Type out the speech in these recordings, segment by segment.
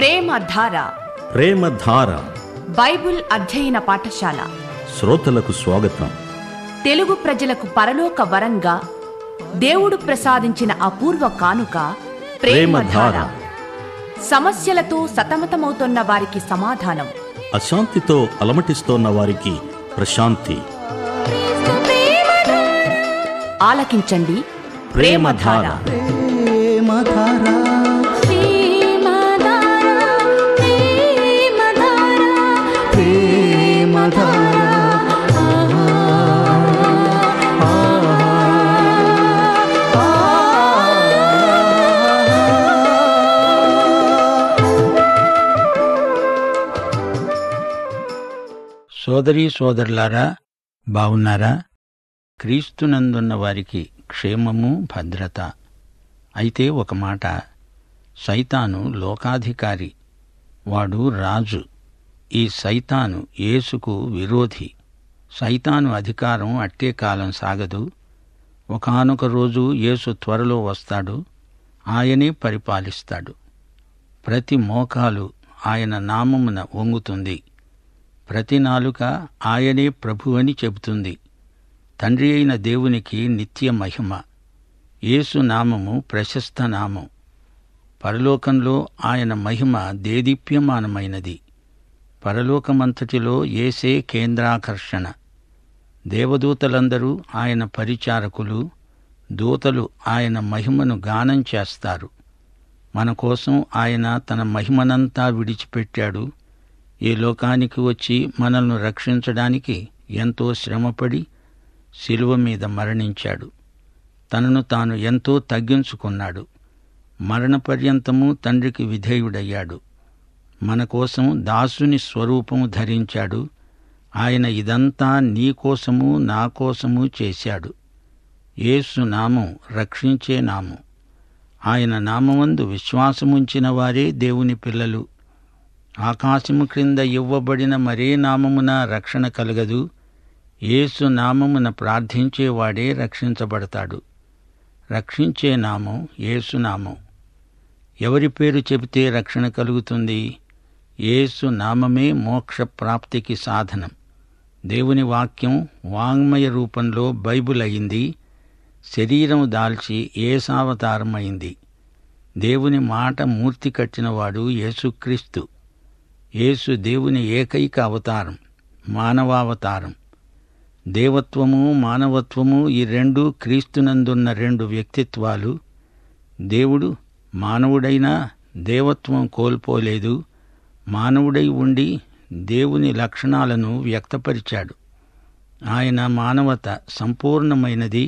ప్రేమధార ప్రేమధార Bible అధ్యయన పాఠశాల శ్రోతలకు స్వాగతం తెలుగు ప్రజలకు పరలోక వరంగా దేవుడు ప్రసాదించిన అపూర్వ కానుక ప్రేమధార ప్రేమధార. సమస్యలతో సతమతమవుతున్న వారికి సమాధానం అశాంతితో అలమటిస్తోన్న వారికి ప్రశాంతి ఆలకించండి ప్రేమధార. సోదరీ సోదరులారా బావున్నారా క్రీస్తునందున్న వారికి క్షేమము భద్రత అయితే ఒక మాట సైతాను లోకాధికారి వాడు రాజు ఈ సైతాను యేసుకు విరోధి సైతాను అధికారం అట్టే కాలం సాగదు ఒకానొక రోజు యేసు త్వరలో వస్తాడు ఆయనే పరిపాలిస్తాడు ప్రతి మోకాలు ఆయన నామమున వంగుతుంది ప్రతి నాలుక ఆయనే ప్రభు అని చెబుతుంది తండ్రి అయిన దేవునికి నిత్య మహిమ యేసు నామము ప్రశస్త నామం పరలోకంలో ఆయన మహిమ దేదీప్యమానమైనది పరలోకమంతటిలో ఏసే కేంద్రాకర్షణ దేవదూతలందరూ ఆయన పరిచారకులు దూతలు ఆయన మహిమను గానం చేస్తారు మన కోసం ఆయన తన మహిమనంతా విడిచిపెట్టాడు ఈ లోకానికి వచ్చి మనల్ని రక్షించడానికి ఎంతో శ్రమపడి శిలువ మీద మరణించాడు తనను తాను ఎంతో తగ్గించుకున్నాడు మరణపర్యంతము తండ్రికి విధేయుడయ్యాడు మన కోసం దాసుని స్వరూపము ధరించాడు ఆయన ఇదంతా నీ కోసము నా కోసము చేశాడు యేసు నామం రక్షించే నామం ఆయన నామమందు విశ్వాసముంచిన వారే దేవుని పిల్లలు ఆకాశము క్రింద ఇవ్వబడిన మరే నామమున రక్షణ కలగదు యేసు నామమున ప్రార్థించేవాడే రక్షించబడతాడు రక్షించే నామం యేసు నామం ఎవరి పేరు చెబితే రక్షణ కలుగుతుంది యేసు నామమే మోక్ష ప్రాప్తికి సాధనం దేవుని వాక్యం వాంగ్మయ రూపంలో బైబుల్ అయింది శరీరం దాల్చి ఏసావతారమైంది దేవుని మాట మూర్తి కట్టినవాడు యేసుక్రీస్తు యేసు దేవుని ఏకైక అవతారం మానవావతారం దేవత్వము మానవత్వము ఈ రెండు క్రీస్తునందున్న రెండు వ్యక్తిత్వాలు దేవుడు మానవుడైనా దేవత్వం కోల్పోలేదు మానవుడై ఉండి దేవుని లక్షణాలను వ్యక్తపరిచాడు ఆయన మానవత సంపూర్ణమైనది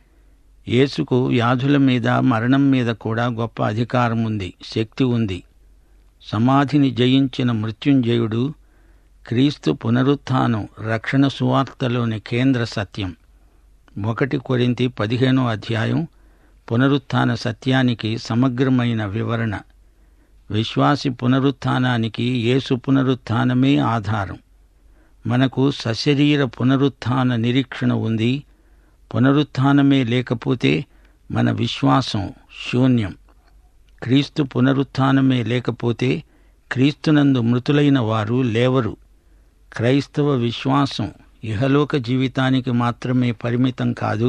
యేసుకు వ్యాధుల మీద మరణం మీద కూడా గొప్ప అధికారం ఉంది శక్తి ఉంది సమాధిని జయించిన మృత్యుంజయుడు క్రీస్తు పునరుత్థానం రక్షణ సువార్తలోని కేంద్ర సత్యం ఒకటి కొరింతి పదిహేనో అధ్యాయం పునరుత్థాన సత్యానికి సమగ్రమైన వివరణ విశ్వాసి పునరుత్థానానికి యేసు పునరుత్థానమే ఆధారం మనకు సశరీర పునరుత్థాన నిరీక్షణ ఉంది పునరుత్థానమే లేకపోతే మన విశ్వాసం శూన్యం క్రీస్తు పునరుత్థానమే లేకపోతే క్రీస్తునందు మృతులైన వారు లేవరు క్రైస్తవ విశ్వాసం ఇహలోక జీవితానికి మాత్రమే పరిమితం కాదు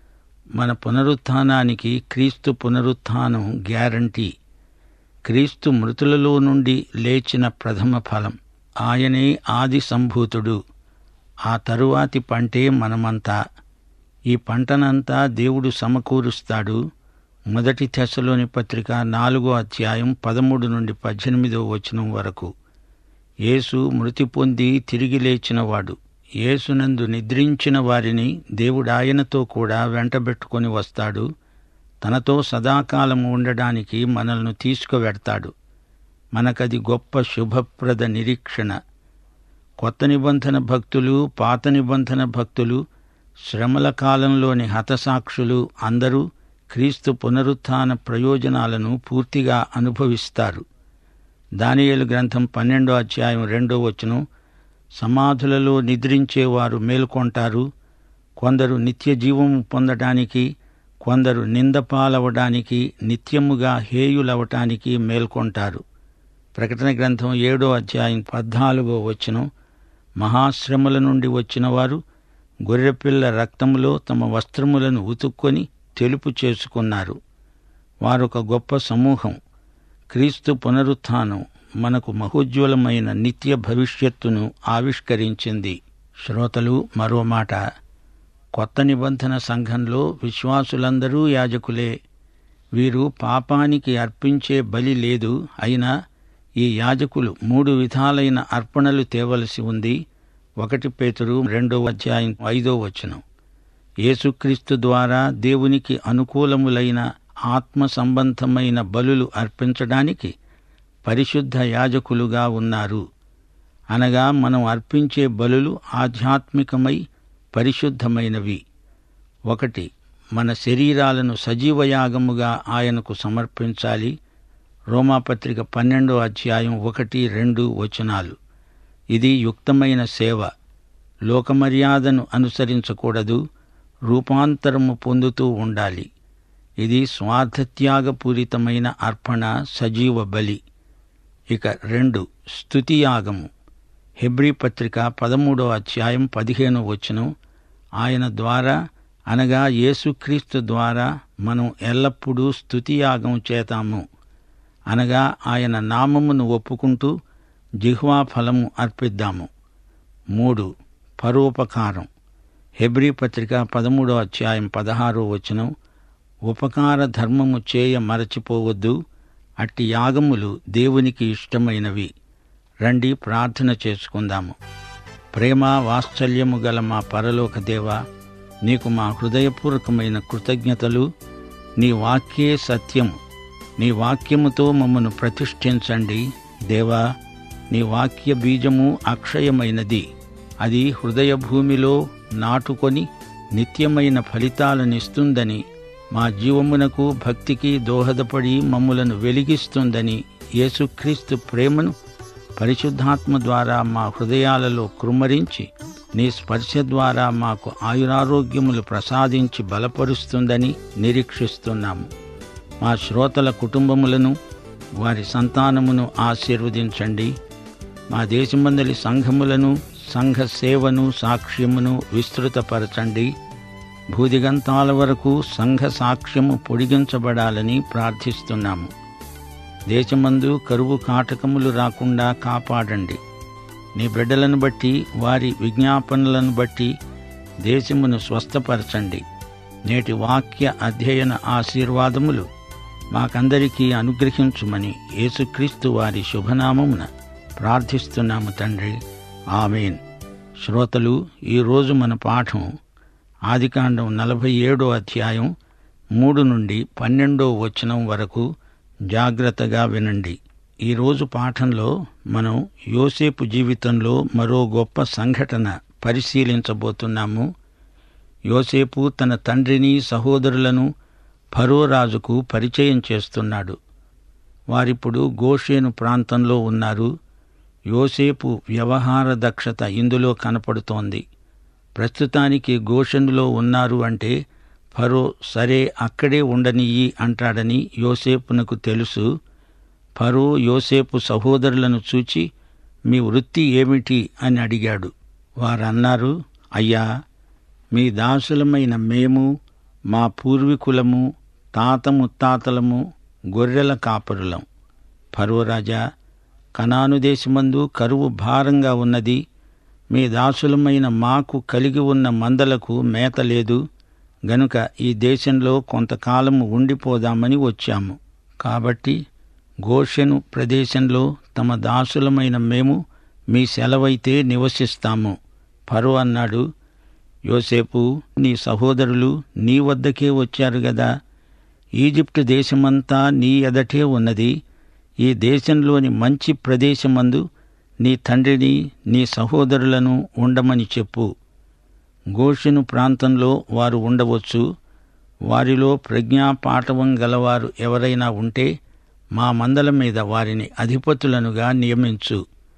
మన పునరుత్థానానికి క్రీస్తు పునరుత్థానం గ్యారంటీ క్రీస్తు మృతులలో నుండి లేచిన ప్రథమ ఫలం ఆయనే ఆది సంభూతుడు ఆ తరువాతి పంటే మనమంతా ఈ పంటనంతా దేవుడు సమకూరుస్తాడు మొదటి తెశలోని పత్రిక నాలుగో అధ్యాయం పదమూడు నుండి పద్దెనిమిదో వచనం వరకు యేసు మృతి పొంది తిరిగి లేచినవాడు యేసునందు నిద్రించిన వారిని దేవుడాయనతో కూడా వెంటబెట్టుకొని వస్తాడు తనతో సదాకాలం ఉండడానికి మనల్ని తీసుకువెడతాడు మనకది గొప్ప శుభప్రద నిరీక్షణ కొత్త నిబంధన భక్తులు పాత నిబంధన భక్తులు శ్రమల కాలంలోని హతసాక్షులు అందరూ క్రీస్తు పునరుత్థాన ప్రయోజనాలను పూర్తిగా అనుభవిస్తారు దానియేలు గ్రంథం పన్నెండో అధ్యాయం రెండో వచనం సమాధులలో నిద్రించేవారు మేల్కొంటారు కొందరు నిత్య జీవము పొందటానికి కొందరు నిందపాలవడానికి నిత్యముగా హేయులవటానికి మేల్కొంటారు ప్రకటన గ్రంథం ఏడో అధ్యాయం పద్నాలుగో వచనం మహాశ్రమల నుండి వచ్చిన వారు గొర్రెపిల్ల రక్తములో తమ వస్త్రములను ఉతుక్కొని తెలుపు చేసుకున్నారు వారొక గొప్ప సమూహం క్రీస్తు పునరుత్థానం మనకు మహోజ్వలమైన నిత్య భవిష్యత్తును ఆవిష్కరించింది శ్రోతలు మరో మాట కొత్త నిబంధన సంఘంలో విశ్వాసులందరూ యాజకులే వీరు పాపానికి అర్పించే బలి లేదు అయినా ఈ యాజకులు మూడు విధాలైన అర్పణలు తేవలసి ఉంది ఒకటి పేతురు రెండో అధ్యాయం ఐదో వచనం యేసుక్రీస్తు ద్వారా దేవునికి అనుకూలములైన ఆత్మ సంబంధమైన బలులు అర్పించడానికి పరిశుద్ధ యాజకులుగా ఉన్నారు అనగా మనం అర్పించే బలులు ఆధ్యాత్మికమై పరిశుద్ధమైనవి ఒకటి మన శరీరాలను సజీవయాగముగా ఆయనకు సమర్పించాలి రోమాపత్రిక పన్నెండో అధ్యాయం ఒకటి రెండు వచనాలు ఇది యుక్తమైన సేవ లోకమర్యాదను అనుసరించకూడదు రూపాంతరము పొందుతూ ఉండాలి ఇది స్వార్థత్యాగపూరితమైన అర్పణ సజీవ బలి ఇక రెండు స్తుతియాగము హెబ్రీ పత్రిక పదమూడో అధ్యాయం పదిహేనో వచనం ఆయన ద్వారా అనగా యేసుక్రీస్తు ద్వారా మనం ఎల్లప్పుడూ స్తుతియాగం చేతాము అనగా ఆయన నామమును ఒప్పుకుంటూ జిహ్వా ఫలము అర్పిద్దాము మూడు పరోపకారం హెబ్రీ పత్రిక పదమూడో అధ్యాయం పదహారో వచనం ఉపకార ధర్మము చేయ మరచిపోవద్దు అట్టి యాగములు దేవునికి ఇష్టమైనవి రండి ప్రార్థన చేసుకుందాము ప్రేమ వాత్సల్యము గల మా పరలోక దేవా నీకు మా హృదయపూర్వకమైన కృతజ్ఞతలు నీ వాక్యే సత్యము నీ వాక్యముతో మమ్మను ప్రతిష్ఠించండి దేవా నీ వాక్య బీజము అక్షయమైనది అది హృదయ భూమిలో నాటుకొని నిత్యమైన ఫలితాలనిస్తుందని మా జీవమునకు భక్తికి దోహదపడి మమ్ములను వెలిగిస్తుందని యేసుక్రీస్తు ప్రేమను పరిశుద్ధాత్మ ద్వారా మా హృదయాలలో కృమ్మరించి నీ స్పర్శ ద్వారా మాకు ఆయురారోగ్యములు ప్రసాదించి బలపరుస్తుందని నిరీక్షిస్తున్నాము మా శ్రోతల కుటుంబములను వారి సంతానమును ఆశీర్వదించండి మా దేశమందలి సంఘములను సంఘ సేవను సాక్ష్యమును విస్తృతపరచండి భూదిగంతాల వరకు సంఘ సాక్ష్యము పొడిగించబడాలని ప్రార్థిస్తున్నాము దేశమందు కరువు కాటకములు రాకుండా కాపాడండి నీ బిడ్డలను బట్టి వారి విజ్ఞాపనలను బట్టి దేశమును స్వస్థపరచండి నేటి వాక్య అధ్యయన ఆశీర్వాదములు మాకందరికీ అనుగ్రహించుమని యేసుక్రీస్తు వారి శుభనామమున ప్రార్థిస్తున్నాము తండ్రి ఆమెన్ శ్రోతలు ఈరోజు మన పాఠం ఆదికాండం నలభై ఏడో అధ్యాయం మూడు నుండి పన్నెండో వచనం వరకు జాగ్రత్తగా వినండి ఈరోజు పాఠంలో మనం యోసేపు జీవితంలో మరో గొప్ప సంఘటన పరిశీలించబోతున్నాము యోసేపు తన తండ్రిని సహోదరులను ఫరో రాజుకు పరిచయం చేస్తున్నాడు వారిప్పుడు గోషేను ప్రాంతంలో ఉన్నారు యోసేపు వ్యవహార దక్షత ఇందులో కనపడుతోంది ప్రస్తుతానికి గోషెనులో ఉన్నారు అంటే ఫరో సరే అక్కడే ఉండనియ్యి అంటాడని యోసేపునకు తెలుసు ఫరో యోసేపు సహోదరులను చూచి మీ వృత్తి ఏమిటి అని అడిగాడు వారన్నారు అయ్యా మీ దాసులమైన మేము మా పూర్వీకులము తాత ముత్తాతలము గొర్రెల కాపరులం ఫరోరాజా కనాను దేశమందు కరువు భారంగా ఉన్నది మీ దాసులమైన మాకు కలిగి ఉన్న మందలకు మేత లేదు గనుక ఈ దేశంలో కొంతకాలము ఉండిపోదామని వచ్చాము కాబట్టి గోషెను ప్రదేశంలో తమ దాసులమైన మేము మీ సెలవైతే నివసిస్తాము ఫరో అన్నాడు యోసేపు నీ సహోదరులు నీ వద్దకే వచ్చారు గదా ఈజిప్టు దేశమంతా నీ ఎదటే ఉన్నది ఈ దేశంలోని మంచి ప్రదేశమందు నీ తండ్రిని నీ సహోదరులను ఉండమని చెప్పు గోషెను ప్రాంతంలో వారు ఉండవచ్చు వారిలో ప్రజ్ఞాపాఠవం గలవారు ఎవరైనా ఉంటే మా మందల మీద వారిని అధిపతులనుగా నియమించు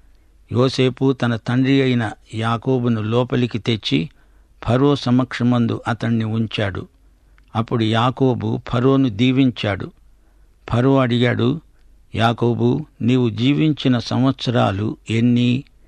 యోసేపు తన తండ్రి అయిన యాకోబును లోపలికి తెచ్చి ఫరో సమక్షమందు అతణ్ణి ఉంచాడు అప్పుడు యాకోబు ఫరోను దీవించాడు ఫరో అడిగాడు యాకోబు నీవు జీవించిన సంవత్సరాలు ఎన్ని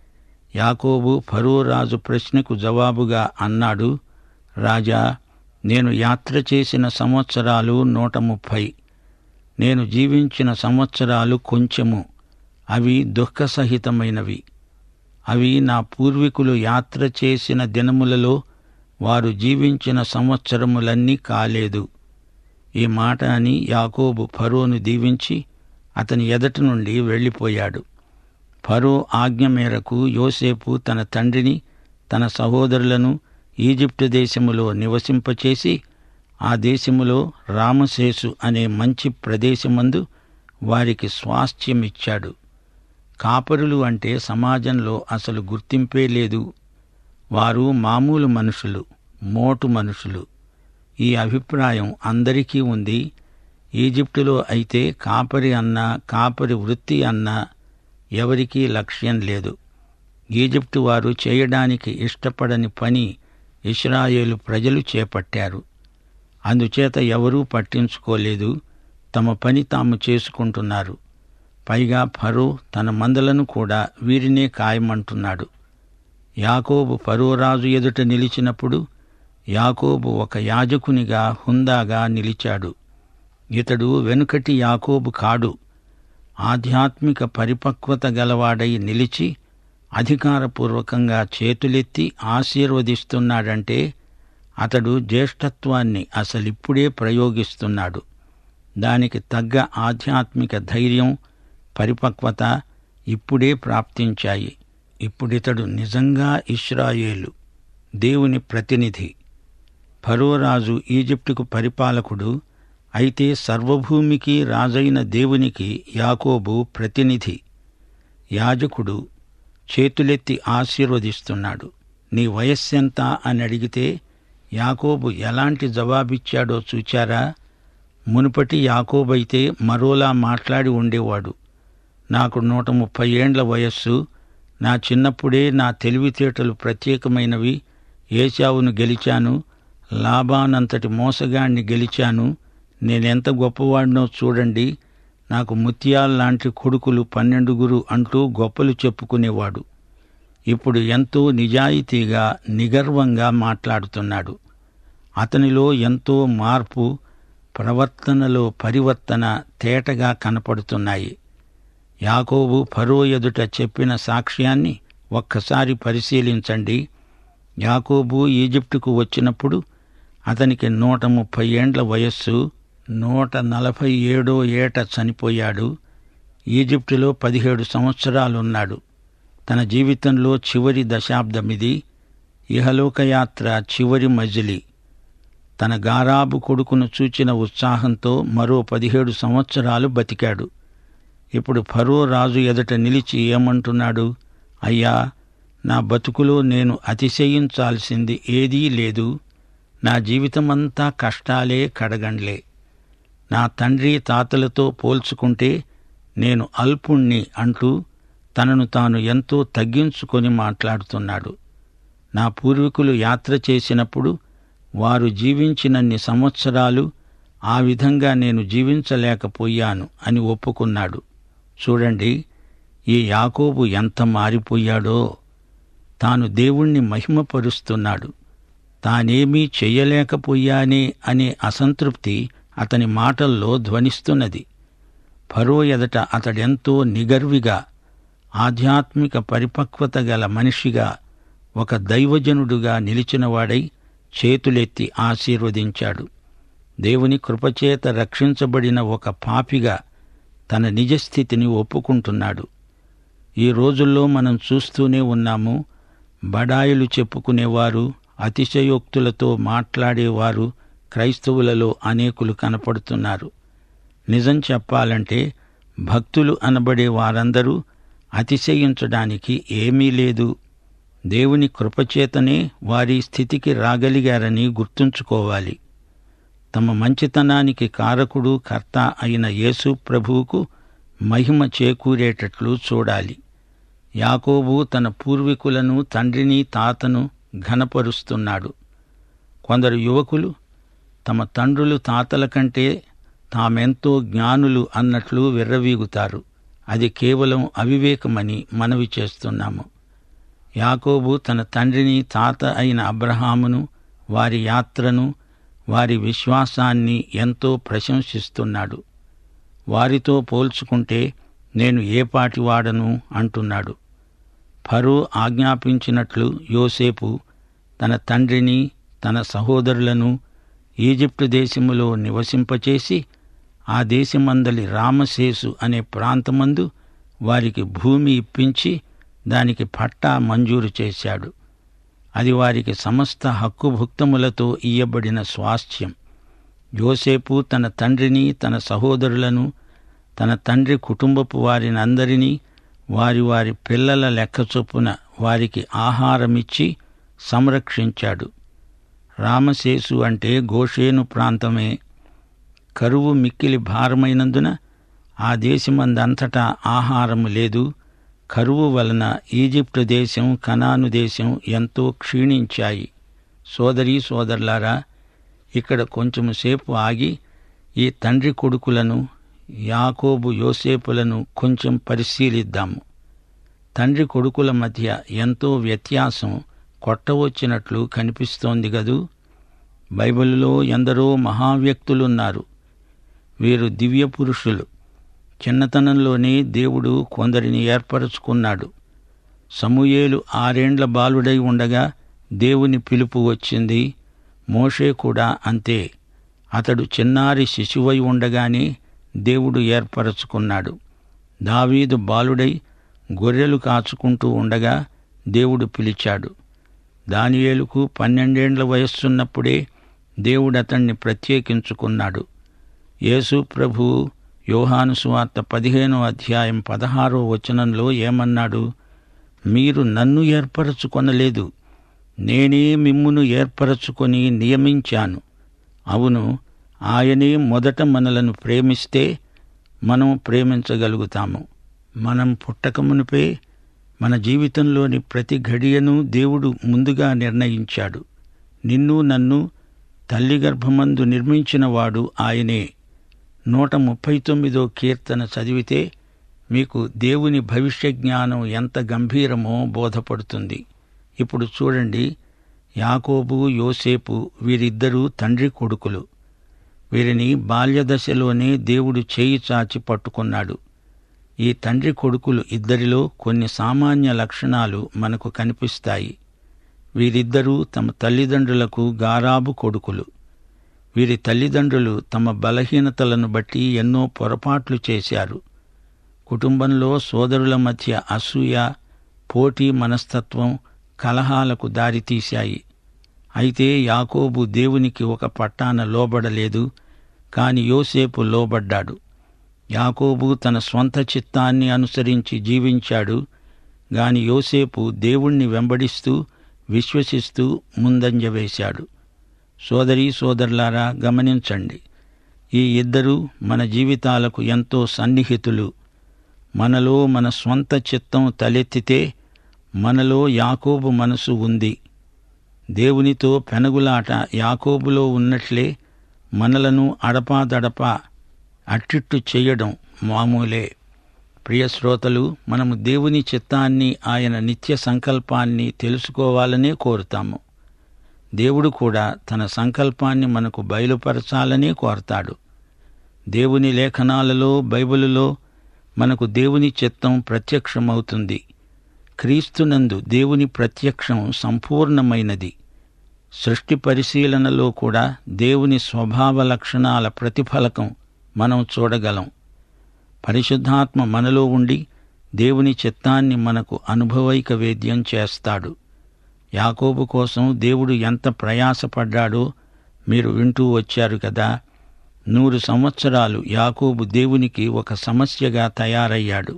యాకోబు ఫరో రాజు ప్రశ్నకు జవాబుగా అన్నాడు రాజా నేను యాత్ర చేసిన సంవత్సరాలు నూట ముప్పై నేను జీవించిన సంవత్సరాలు కొంచెము అవి దుఃఖసహితమైనవి అవి నా పూర్వీకులు యాత్ర చేసిన దినములలో వారు జీవించిన సంవత్సరములన్నీ కాలేదు ఈ మాట అని యాకోబు ఫరోను దీవించి అతని ఎదటి నుండి వెళ్ళిపోయాడు ఫరో ఆజ్ఞ మేరకు యోసేపు తన తండ్రిని తన సహోదరులను ఈజిప్టు దేశములో నివసింపచేసి ఆ దేశములో రామశేసు అనే మంచి ప్రదేశమందు వారికి స్వాస్థ్యమిచ్చాడు కాపరులు అంటే సమాజంలో అసలు గుర్తింపే లేదు వారు మామూలు మనుషులు మోటు మనుషులు ఈ అభిప్రాయం అందరికీ ఉంది ఈజిప్టులో అయితే కాపరి అన్నా కాపరి వృత్తి అన్నా ఎవరికీ లక్ష్యం లేదు ఈజిప్టు వారు చేయడానికి ఇష్టపడని పని ఇస్రాయేలు ప్రజలు చేపట్టారు అందుచేత ఎవరూ పట్టించుకోలేదు తమ పని తాము చేసుకుంటున్నారు పైగా ఫరో తన మందలను కూడా వీరినే ఖాయమంటున్నాడు యాకోబు ఫరో రాజు ఎదుట నిలిచినప్పుడు యాకోబు ఒక యాజకునిగా హుందాగా నిలిచాడు ఇతడు వెనుకటి యాకోబు కాడు ఆధ్యాత్మిక పరిపక్వత గలవాడై నిలిచి అధికారపూర్వకంగా చేతులెత్తి ఆశీర్వదిస్తున్నాడంటే అతడు జ్యేష్ఠత్వాన్ని అసలిప్పుడే ప్రయోగిస్తున్నాడు దానికి తగ్గ ఆధ్యాత్మిక ధైర్యం పరిపక్వత ఇప్పుడే ప్రాప్తించాయి ఇప్పుడితడు నిజంగా ఇస్రాయేలు దేవుని ప్రతినిధి ఫరోరాజు ఈజిప్టుకు పరిపాలకుడు అయితే సర్వభూమికి రాజైన దేవునికి యాకోబు ప్రతినిధి యాజకుడు చేతులెత్తి ఆశీర్వదిస్తున్నాడు నీ వయస్సెంత అని అడిగితే యాకోబు ఎలాంటి జవాబిచ్చాడో చూచారా మునుపటి యాకోబైతే మరోలా మాట్లాడి ఉండేవాడు నాకు నూట ముప్పై ఏండ్ల వయస్సు నా చిన్నప్పుడే నా తెలివితేటలు ప్రత్యేకమైనవి ఏశావును గెలిచాను లాభానంతటి మోసగాణ్ణి గెలిచాను నేనెంత గొప్పవాడినో చూడండి నాకు ముత్యాల్లాంటి కొడుకులు పన్నెండుగురు అంటూ గొప్పలు చెప్పుకునేవాడు ఇప్పుడు ఎంతో నిజాయితీగా నిగర్వంగా మాట్లాడుతున్నాడు అతనిలో ఎంతో మార్పు ప్రవర్తనలో పరివర్తన తేటగా కనపడుతున్నాయి యాకోబు ఫరో ఎదుట చెప్పిన సాక్ష్యాన్ని ఒక్కసారి పరిశీలించండి యాకోబు ఈజిప్టుకు వచ్చినప్పుడు అతనికి నూట ముప్పై ఏండ్ల వయస్సు నూట నలభై ఏడో ఏట చనిపోయాడు ఈజిప్టులో పదిహేడు సంవత్సరాలున్నాడు తన జీవితంలో చివరి దశాబ్దమిది ఇహలోకయాత్ర చివరి మజిలి తన గారాబు కొడుకును చూచిన ఉత్సాహంతో మరో పదిహేడు సంవత్సరాలు బతికాడు ఇప్పుడు ఫరో రాజు ఎదుట నిలిచి ఏమంటున్నాడు అయ్యా నా బతుకులో నేను అతిశయించాల్సింది ఏదీ లేదు నా జీవితమంతా కష్టాలే కడగండ్లే నా తండ్రి తాతలతో పోల్చుకుంటే నేను అల్పుణ్ణి అంటూ తనను తాను ఎంతో తగ్గించుకొని మాట్లాడుతున్నాడు నా పూర్వీకులు యాత్ర చేసినప్పుడు వారు జీవించినన్ని సంవత్సరాలు ఆ విధంగా నేను జీవించలేకపోయాను అని ఒప్పుకున్నాడు చూడండి ఈ యాకోబు ఎంత మారిపోయాడో తాను దేవుణ్ణి మహిమపరుస్తున్నాడు తానేమీ చెయ్యలేకపోయానే అనే అసంతృప్తి అతని మాటల్లో ధ్వనిస్తున్నది ఫరో ఎదట అతడెంతో నిగర్విగా ఆధ్యాత్మిక పరిపక్వత గల మనిషిగా ఒక దైవజనుడుగా నిలిచినవాడై చేతులెత్తి ఆశీర్వదించాడు దేవుని కృపచేత రక్షించబడిన ఒక పాపిగా తన నిజస్థితిని ఒప్పుకుంటున్నాడు ఈ రోజుల్లో మనం చూస్తూనే ఉన్నాము బడాయిలు చెప్పుకునేవారు అతిశయోక్తులతో మాట్లాడేవారు క్రైస్తవులలో అనేకులు కనపడుతున్నారు నిజం చెప్పాలంటే భక్తులు అనబడే వారందరూ అతిశయించడానికి ఏమీ లేదు దేవుని కృపచేతనే వారి స్థితికి రాగలిగారని గుర్తుంచుకోవాలి తమ మంచితనానికి కారకుడు కర్త అయిన యేసు ప్రభువుకు మహిమ చేకూరేటట్లు చూడాలి యాకోబు తన పూర్వీకులను తండ్రిని తాతను ఘనపరుస్తున్నాడు కొందరు యువకులు తమ తండ్రులు తాతల కంటే తామెంతో జ్ఞానులు అన్నట్లు విర్రవీగుతారు అది కేవలం అవివేకమని మనవి చేస్తున్నాము యాకోబు తన తండ్రిని తాత అయిన అబ్రహామును వారి యాత్రను వారి విశ్వాసాన్ని ఎంతో ప్రశంసిస్తున్నాడు వారితో పోల్చుకుంటే నేను ఏపాటి వాడను అంటున్నాడు ఫరో ఆజ్ఞాపించినట్లు యోసేపు తన తండ్రిని తన సహోదరులను ఈజిప్టు దేశములో నివసింపచేసి ఆ దేశమందలి రామశేసు అనే ప్రాంతమందు వారికి భూమి ఇప్పించి దానికి పట్టా మంజూరు చేశాడు అది వారికి సమస్త హక్కుభుక్తములతో ఇయ్యబడిన స్వాస్థ్యం యోసేపు తన తండ్రిని తన సహోదరులను తన తండ్రి కుటుంబపు వారినందరినీ వారి వారి పిల్లల లెక్క చొప్పున వారికి ఆహారమిచ్చి సంరక్షించాడు రామశేసు అంటే గోషేను ప్రాంతమే కరువు మిక్కిలి భారమైనందున ఆ దేశమందంతటా ఆహారము లేదు కరువు వలన ఈజిప్టు దేశం కనాను దేశం ఎంతో క్షీణించాయి సోదరీ సోదరులారా ఇక్కడ కొంచెము సేపు ఆగి ఈ తండ్రి కొడుకులను యాకోబు యోసేపులను కొంచెం పరిశీలిద్దాము తండ్రి కొడుకుల మధ్య ఎంతో వ్యత్యాసం కొట్టవచ్చినట్లు కనిపిస్తోంది గదూ బైబిలులో ఎందరో మహావ్యక్తులున్నారు వీరు దివ్య పురుషులు చిన్నతనంలోనే దేవుడు కొందరిని ఏర్పరచుకున్నాడు సమూయేలు ఆరేండ్ల బాలుడై ఉండగా దేవుని పిలుపు వచ్చింది మోషే కూడా అంతే అతడు చిన్నారి శిశువై ఉండగానే దేవుడు ఏర్పరచుకున్నాడు దావీదు బాలుడై గొర్రెలు కాచుకుంటూ ఉండగా దేవుడు పిలిచాడు దానియేలుకు పన్నెండేండ్ల వయస్సున్నప్పుడే దేవుడు అతణ్ణి ప్రత్యేకించుకున్నాడు యేసు ప్రభు యోహాను సువార్త పదిహేనో అధ్యాయం పదహారో వచనంలో ఏమన్నాడు మీరు నన్ను ఏర్పరచుకొనలేదు నేనే మిమ్మును ఏర్పరచుకొని నియమించాను అవును ఆయనే మొదట మనలను ప్రేమిస్తే మనం ప్రేమించగలుగుతాము మనం పుట్టకమునుపే మన జీవితంలోని ప్రతి ఘడియను దేవుడు ముందుగా నిర్ణయించాడు నిన్ను నన్ను తల్లి గర్భమందు నిర్మించినవాడు ఆయనే నూట ముప్పై తొమ్మిదో కీర్తన చదివితే మీకు దేవుని భవిష్య జ్ఞానం ఎంత గంభీరమో బోధపడుతుంది ఇప్పుడు చూడండి యాకోబు యోసేపు వీరిద్దరూ తండ్రి కొడుకులు వీరిని బాల్యదశలోనే దేవుడు చేయి చాచి పట్టుకున్నాడు ఈ తండ్రి కొడుకులు ఇద్దరిలో కొన్ని సామాన్య లక్షణాలు మనకు కనిపిస్తాయి వీరిద్దరూ తమ తల్లిదండ్రులకు గారాబు కొడుకులు వీరి తల్లిదండ్రులు తమ బలహీనతలను బట్టి ఎన్నో పొరపాట్లు చేశారు కుటుంబంలో సోదరుల మధ్య అసూయ పోటీ మనస్తత్వం కలహాలకు దారితీశాయి అయితే యాకోబు దేవునికి ఒక పట్టాన లోబడలేదు కాని యోసేపు లోబడ్డాడు యాకోబు తన స్వంత చిత్తాన్ని అనుసరించి జీవించాడు గాని యోసేపు దేవుణ్ణి వెంబడిస్తూ విశ్వసిస్తూ ముందంజ వేశాడు సోదరీ సోదరులారా గమనించండి ఈ ఇద్దరూ మన జీవితాలకు ఎంతో సన్నిహితులు మనలో మన స్వంత చిత్తం తలెత్తితే మనలో యాకోబు మనసు ఉంది దేవునితో పెనుగులాట యాకోబులో ఉన్నట్లే మనలను అడపాదడపా అట్టిట్టు చెయ్యడం మామూలే ప్రియ శ్రోతలు మనము దేవుని చిత్తాన్ని ఆయన నిత్య సంకల్పాన్ని తెలుసుకోవాలనే కోరుతాము దేవుడు కూడా తన సంకల్పాన్ని మనకు బయలుపరచాలనే కోరతాడు దేవుని లేఖనాలలో బైబిలులో మనకు దేవుని చిత్తం ప్రత్యక్షమవుతుంది క్రీస్తునందు దేవుని ప్రత్యక్షం సంపూర్ణమైనది సృష్టి పరిశీలనలో కూడా దేవుని స్వభావ లక్షణాల ప్రతిఫలకం మనం చూడగలం పరిశుద్ధాత్మ మనలో ఉండి దేవుని చిత్తాన్ని మనకు అనుభవైక వేద్యం చేస్తాడు యాకోబు కోసం దేవుడు ఎంత ప్రయాసపడ్డాడో మీరు వింటూ వచ్చారు కదా నూరు సంవత్సరాలు యాకోబు దేవునికి ఒక సమస్యగా తయారయ్యాడు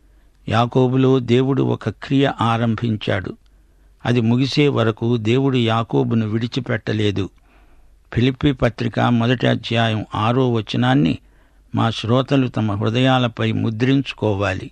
యాకోబులో దేవుడు ఒక క్రియ ఆరంభించాడు అది ముగిసే వరకు దేవుడు యాకోబును విడిచిపెట్టలేదు ఫిలిప్పి పత్రిక మొదటి అధ్యాయం ఆరో వచనాన్ని మా శ్రోతలు తమ హృదయాలపై ముద్రించుకోవాలి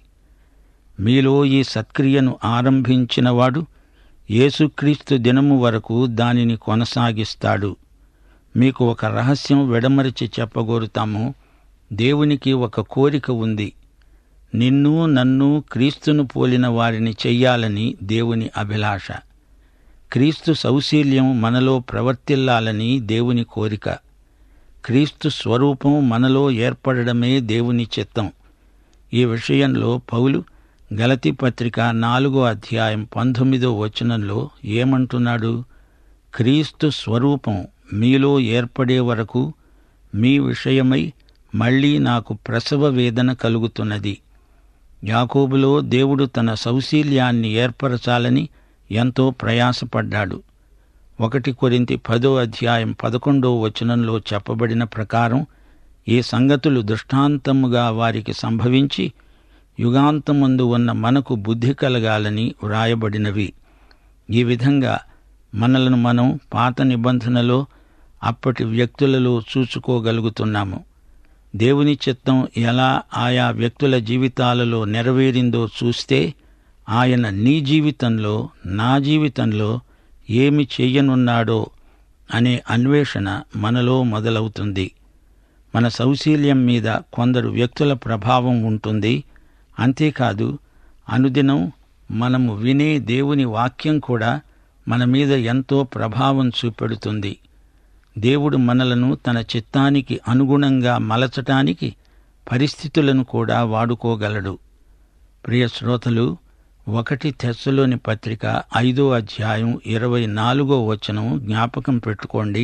మీలో ఈ సత్క్రియను ఆరంభించినవాడు యేసుక్రీస్తు దినము వరకు దానిని కొనసాగిస్తాడు మీకు ఒక రహస్యం వెడమరిచి చెప్పగోరుతాము దేవునికి ఒక కోరిక ఉంది నిన్ను నన్ను క్రీస్తును పోలిన వారిని చెయ్యాలని దేవుని అభిలాష క్రీస్తు సౌశీల్యం మనలో ప్రవర్తిల్లాలని దేవుని కోరిక క్రీస్తు స్వరూపం మనలో ఏర్పడడమే దేవుని చిత్తం ఈ విషయంలో పౌలు గలతి పత్రిక నాలుగో అధ్యాయం పంతొమ్మిదో వచనంలో ఏమంటున్నాడు క్రీస్తు స్వరూపం మీలో ఏర్పడే వరకు మీ విషయమై మళ్ళీ నాకు ప్రసవ వేదన కలుగుతున్నది యాకోబులో దేవుడు తన సౌశీల్యాన్ని ఏర్పరచాలని ఎంతో ప్రయాసపడ్డాడు ఒకటి కొరింతి పదో అధ్యాయం పదకొండో వచనంలో చెప్పబడిన ప్రకారం ఈ సంగతులు దృష్టాంతముగా వారికి సంభవించి యుగాంతమందు ఉన్న మనకు బుద్ధి కలగాలని వ్రాయబడినవి ఈ విధంగా మనలను మనం పాత నిబంధనలో అప్పటి వ్యక్తులలో చూసుకోగలుగుతున్నాము దేవుని చిత్తం ఎలా ఆయా వ్యక్తుల జీవితాలలో నెరవేరిందో చూస్తే ఆయన నీ జీవితంలో నా జీవితంలో ఏమి చెయ్యనున్నాడో అనే అన్వేషణ మనలో మొదలవుతుంది మన సౌశీల్యం మీద కొందరు వ్యక్తుల ప్రభావం ఉంటుంది అంతేకాదు అనుదినం మనము వినే దేవుని వాక్యం కూడా మన మీద ఎంతో ప్రభావం చూపెడుతుంది దేవుడు మనలను తన చిత్తానికి అనుగుణంగా మలచటానికి పరిస్థితులను కూడా వాడుకోగలడు ప్రియ శ్రోతలు ఒకటి తెస్సలోని పత్రిక ఐదో అధ్యాయం ఇరవై నాలుగో వచనం జ్ఞాపకం పెట్టుకోండి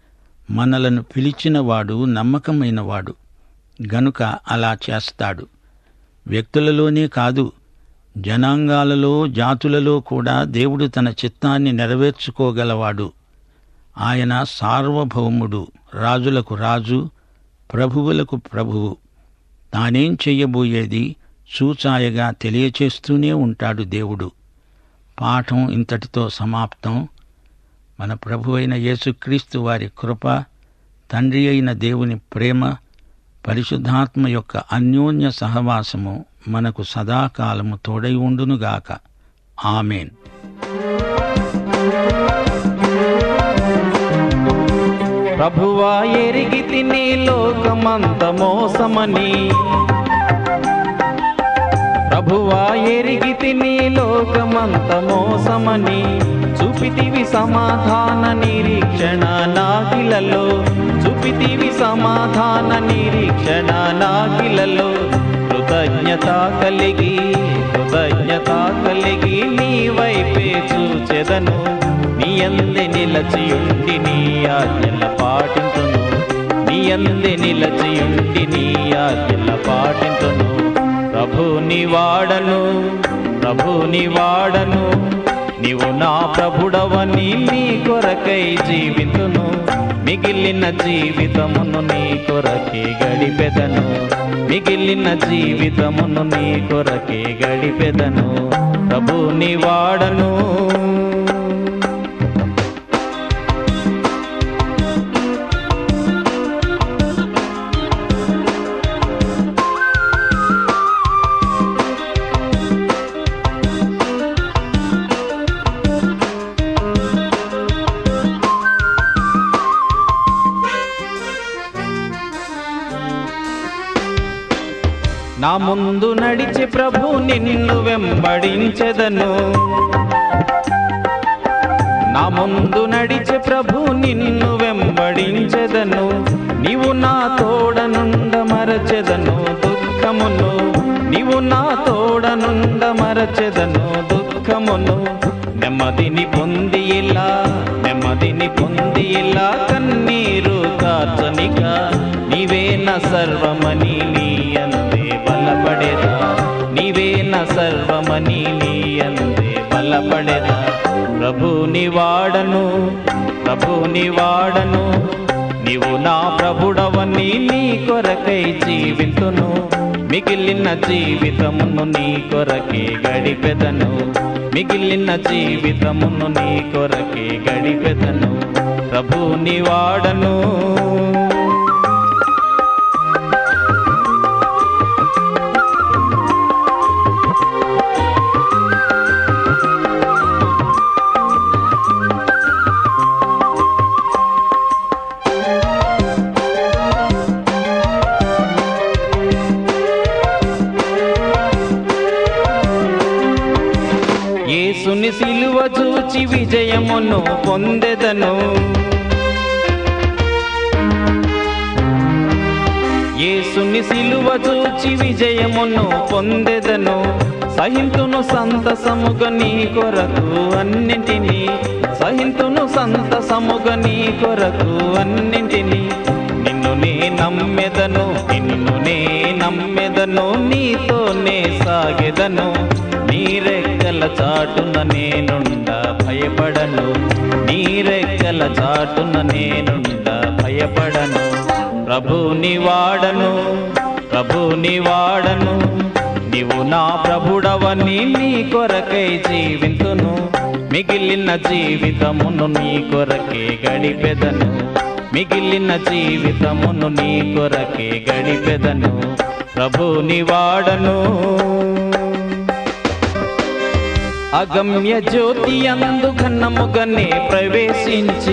మనలను పిలిచినవాడు నమ్మకమైనవాడు గనుక అలా చేస్తాడు వ్యక్తులలోనే కాదు జనాంగాలలో జాతులలో కూడా దేవుడు తన చిత్తాన్ని నెరవేర్చుకోగలవాడు ఆయన సార్వభౌముడు రాజులకు రాజు ప్రభువులకు ప్రభువు తానేం చెయ్యబోయేది సూచాయగా తెలియచేస్తూనే ఉంటాడు దేవుడు పాఠం ఇంతటితో సమాప్తం మన ప్రభు అయిన యేసుక్రీస్తు వారి కృప తండ్రి అయిన దేవుని ప్రేమ పరిశుద్ధాత్మ యొక్క అన్యోన్య సహవాసము మనకు సదాకాలము తోడై ఉండునుగాక ఆమెన్ ప్రభువా ఎరిగి తిని లోకమంత మోసమని ప్రభువా ఎరిగి తిని లోకమంత మోసమని చూపితివి సమాధాన నిరీక్షణ నాగిలలో చూపితివి సమాధాన నిరీక్షణ నాగిలలో కృతజ్ఞత కలిగి కృతజ్ఞత కలిగి నీ వైపే చూచెదను నీ అందే నిలచియుండి నీ ఆజ్ఞల పాటింతును నీ అందే నిలచియుండి నీ ఆజ్ఞల పాటింతును ప్రభుని వాడను ప్రభుని వాడను నీవు నా ప్రభుడవని నీ కొరకై జీవితును మిగిలిన జీవితమును నీ కొరకే గడిపెదను మిగిలిన జీవితమును నీ కొరకే గడిపెదను ప్రభుని వాడను నా ముందు నడిచి ప్రభు నిన్ను వెంబడించెదను నా ముందు నడిచి ప్రభు నిన్ను వెంబడించెదను నీవు నా తోడనుండ మరచెదను దుఃఖమును నీవు నా తోడనుండ మరచెదను దుఃఖమును నెమ్మదిని పొంది ఇలా నెమ్మదిని పొంది ఇలా కన్నీరు కార్చనిక నీవే నా సర్వమని నీ అందే బలపడేదా నీవే నా సర్వమని నీ అందే బలపడేదా ప్రభుని వాడను ప్రభుని వాడను నీవు నా ప్రభుడవని నీ కొరకై జీవితును మిగిలిన జీవితమును నీ కొరకే గడిపెదను మిగిలిన జీవితమును నీ కొరకే గడిపెదను ప్రభుని వాడను యేసుని సిలువ చూచి విజయమును పొందెదను యేసుని సిలువ చూచి విజయమును పొందెదను సహింతును సంతసముగ నీ కొరకు అన్నింటినీ సహింతును సంతసముగ నీ కొరకు అన్నింటినీ నిన్ను నే నమ్మెదను నిన్ను నే నమ్మెదను నీతోనే సాగెదను నీ రెక్కల చాటున నేనుండ భయపడను నీ రెక్కల చాటున నేనుండ భయపడను ప్రభుని వాడను ప్రభుని వాడను నీవు నా ప్రభుడవని నీ కొరకై జీవింతును మిగిలిన జీవితమును నీ కొరకే గడిపెదను మిగిలిన జీవితమును నీ కొరకే గడిపెదను ప్రభుని వాడను అగమ్య జ్యోతి అందు ఘనముగనే ప్రవేశించి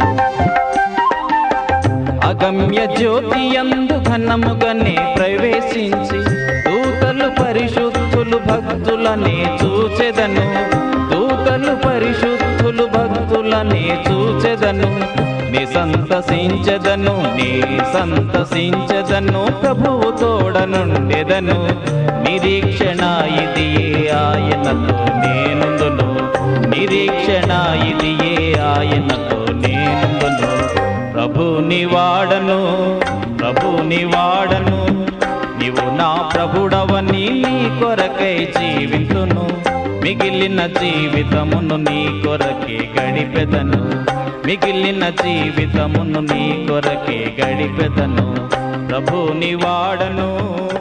అగమ్య జ్యోతి అందు ఘనముగనే ప్రవేశించి దూతలు పరిశుద్ధులు భక్తులనే చూచెదను దూతలు పరిశుద్ధులు భక్తులనే చూచెదను నీ సంతసించదను నీ సంతసించదను ప్రభువు తోడనుండెదను నిరీక్షణ ఇది ఏ ఆయనతో నేనుందును నిరీక్షణ ఇది ఏ ఆయనతో నేనుందును ప్రభుని వాడను ప్రభుని వాడను నీవు నా ప్రభుడవని నీ కొరకై జీవితును మిగిలిన జీవితమును నీ కొరకే గడిపెదను మిగిలిన జీవితమును నీ కొరకే గడిపెదను ప్రభుని వాడను